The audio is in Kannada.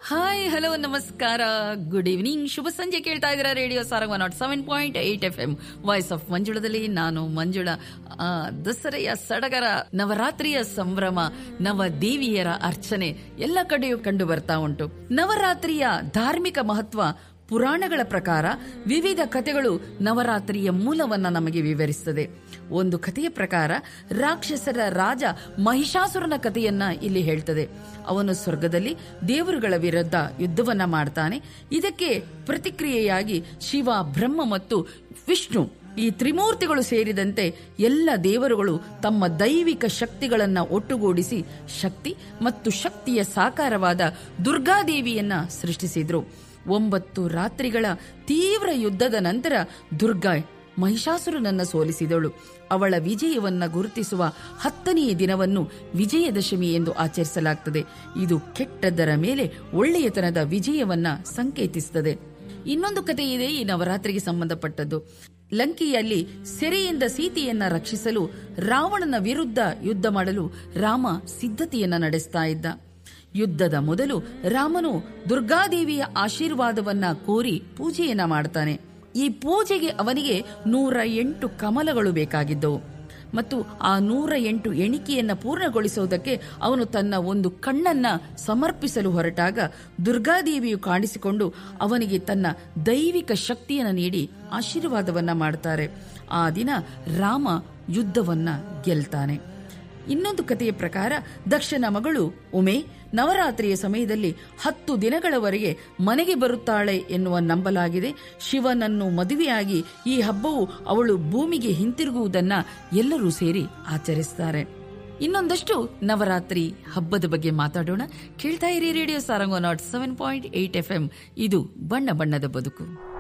ಹಾಯ್ ಹಲೋ ನಮಸ್ಕಾರ ಗುಡ್ ಈವ್ನಿಂಗ್ ಶುಭ ಸಂಜೆ ಕೇಳ್ತಾ ಇದ್ದೀರಾ radio Sarang nought seven point eight F M voice of ಮಂಜುಳದಲ್ಲಿ ನಾನು ಮಂಜುಳ ಆ, ದಸರೆಯ ಸಡಗರ ನವರಾತ್ರಿಯ ಸಂಭ್ರಮ ನವ ದೇವಿಯರ ಅರ್ಚನೆ ಎಲ್ಲ ಕಡೆಯೂ ಕಂಡು ಬರ್ತಾ ಉಂಟು ನವರಾತ್ರಿಯ ಧಾರ್ಮಿಕ ಮಹತ್ವ ಪುರಾಣಗಳ ಪ್ರಕಾರ ವಿವಿಧ ಕಥೆಗಳು ನವರಾತ್ರಿಯ ಮೂಲವನ್ನ ನಮಗೆ ವಿವರಿಸುತ್ತದೆ ಒಂದು ಕಥೆಯ ಪ್ರಕಾರ ರಾಕ್ಷಸರ ರಾಜ ಮಹಿಷಾಸುರನ ಕಥೆಯನ್ನ ಇಲ್ಲಿ ಹೇಳ್ತದೆ ಅವನು ಸ್ವರ್ಗದಲ್ಲಿ ದೇವರುಗಳ ವಿರುದ್ಧ ಯುದ್ಧವನ್ನ ಮಾಡ್ತಾನೆ ಇದಕ್ಕೆ ಪ್ರತಿಕ್ರಿಯೆಯಾಗಿ ಶಿವ ಬ್ರಹ್ಮ ಮತ್ತು ವಿಷ್ಣು ಈ ತ್ರಿಮೂರ್ತಿಗಳು ಸೇರಿದಂತೆ ಎಲ್ಲ ದೇವರುಗಳು ತಮ್ಮ ದೈವಿಕ ಶಕ್ತಿಗಳನ್ನ ಒಟ್ಟುಗೂಡಿಸಿ ಶಕ್ತಿ ಮತ್ತು ಶಕ್ತಿಯ ಸಾಕಾರವಾದ ದುರ್ಗಾದೇವಿಯನ್ನ ಸೃಷ್ಟಿಸಿದ್ರು ಒಂಬತ್ತು ರಾತ್ರಿಗಳ ತೀವ್ರ ಯುದ್ಧದ ನಂತರ ದುರ್ಗಾ ಮಹಿಷಾಸುರನನ್ನ ಸೋಲಿಸಿದಳು ಅವಳ ವಿಜಯವನ್ನ ಗುರುತಿಸುವ ಹತ್ತನೆಯ ದಿನವನ್ನು ವಿಜಯದಶಮಿ ಎಂದು ಆಚರಿಸಲಾಗುತ್ತದೆ ಇದು ಕೆಟ್ಟದ್ದರ ಮೇಲೆ ಒಳ್ಳೆಯತನದ ವಿಜಯವನ್ನ ಸಂಕೇತಿಸುತ್ತದೆ ಇನ್ನೊಂದು ಕಥೆ ಇದೆ ಈ ನವರಾತ್ರಿಗೆ ಸಂಬಂಧಪಟ್ಟದ್ದು ಲಂಕೆಯಲ್ಲಿ ಸೆರೆಯಿಂದ ಸೀತೆಯನ್ನ ರಕ್ಷಿಸಲು ರಾವಣನ ವಿರುದ್ಧ ಯುದ್ಧ ಮಾಡಲು ರಾಮ ಸಿದ್ಧತೆಯನ್ನ ನಡೆಸ್ತಾ ಇದ್ದ ಯುದ್ಧದ ಮೊದಲು ರಾಮನು ದುರ್ಗಾದೇವಿಯ ಆಶೀರ್ವಾದವನ್ನ ಕೋರಿ ಪೂಜೆಯನ್ನ ಮಾಡ್ತಾನೆ ಈ ಪೂಜೆಗೆ ಅವನಿಗೆ ನೂರ ಎಂಟು ಕಮಲಗಳು ಬೇಕಾಗಿದ್ದವು ಮತ್ತು ಆ ನೂರ ಎಂಟು ಎಣಿಕೆಯನ್ನ ಪೂರ್ಣಗೊಳಿಸುವುದಕ್ಕೆ ಅವನು ತನ್ನ ಒಂದು ಕಣ್ಣನ್ನ ಸಮರ್ಪಿಸಲು ಹೊರಟಾಗ ದುರ್ಗಾದೇವಿಯು ಕಾಣಿಸಿಕೊಂಡು ಅವನಿಗೆ ತನ್ನ ದೈವಿಕ ಶಕ್ತಿಯನ್ನು ನೀಡಿ ಆಶೀರ್ವಾದವನ್ನ ಮಾಡ್ತಾರೆ ಆ ದಿನ ರಾಮ ಯುದ್ಧವನ್ನ ಗೆಲ್ತಾನೆ ಇನ್ನೊಂದು ಕಥೆಯ ಪ್ರಕಾರ ದಕ್ಷನ ಮಗಳು ಉಮೆ ನವರಾತ್ರಿಯ ಸಮಯದಲ್ಲಿ ಹತ್ತು ದಿನಗಳವರೆಗೆ ಮನೆಗೆ ಬರುತ್ತಾಳೆ ಎನ್ನುವ ನಂಬಲಾಗಿದೆ ಶಿವನನ್ನು ಮದುವೆಯಾಗಿ ಈ ಹಬ್ಬವು ಅವಳು ಭೂಮಿಗೆ ಹಿಂತಿರುಗುವುದನ್ನ ಎಲ್ಲರೂ ಸೇರಿ ಆಚರಿಸುತ್ತಾರೆ ಇನ್ನೊಂದಷ್ಟು ನವರಾತ್ರಿ ಹಬ್ಬದ ಬಗ್ಗೆ ಮಾತಾಡೋಣ ಕೇಳ್ತಾ ಇರಿ ರೇಡಿಯೋ ಸಾರಂಗೋ nought seven point eight F M ಇದು ಬಣ್ಣ ಬಣ್ಣದ ಬದುಕು